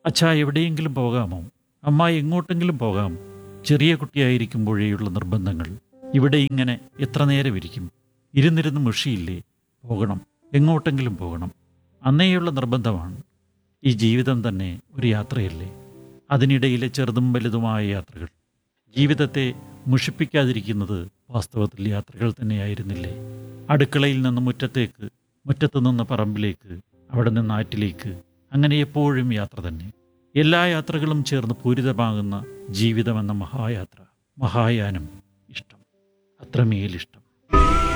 അച്ഛാ എവിടെയെങ്കിലും പോകാമോ അമ്മ എങ്ങോട്ടെങ്കിലും പോകാമോ ചെറിയ കുട്ടിയായിരിക്കുമ്പോഴേയുള്ള നിർബന്ധങ്ങൾ ഇവിടെ ഇങ്ങനെ എത്ര നേരം ഇരിക്കും ഇരുന്നിരുന്ന് മുഷിയില്ലേ പോകണം എങ്ങോട്ടെങ്കിലും പോകണം അന്നേയുള്ള നിർബന്ധമാണ് ഈ ജീവിതം തന്നെ ഒരു യാത്രയല്ലേ അതിനിടയിലെ ചെറുതും വലുതുമായ യാത്രകൾ ജീവിതത്തെ മുഷിപ്പിക്കാതിരിക്കുന്നത് വാസ്തവത്തിൽ യാത്രകൾ തന്നെയായിരുന്നില്ലേ അടുക്കളയിൽ നിന്ന് മുറ്റത്തേക്ക് മുറ്റത്തു നിന്ന് പറമ്പിലേക്ക് അവിടെ നിന്ന് ആറ്റിലേക്ക് അങ്ങനെ എപ്പോഴും യാത്ര തന്നെ എല്ലാ യാത്രകളും ചേർന്ന് പൂരിതമാകുന്ന ജീവിതമെന്ന മഹായാത്ര മഹായാനം ഇഷ്ടം അത്രമേലിഷ്ടം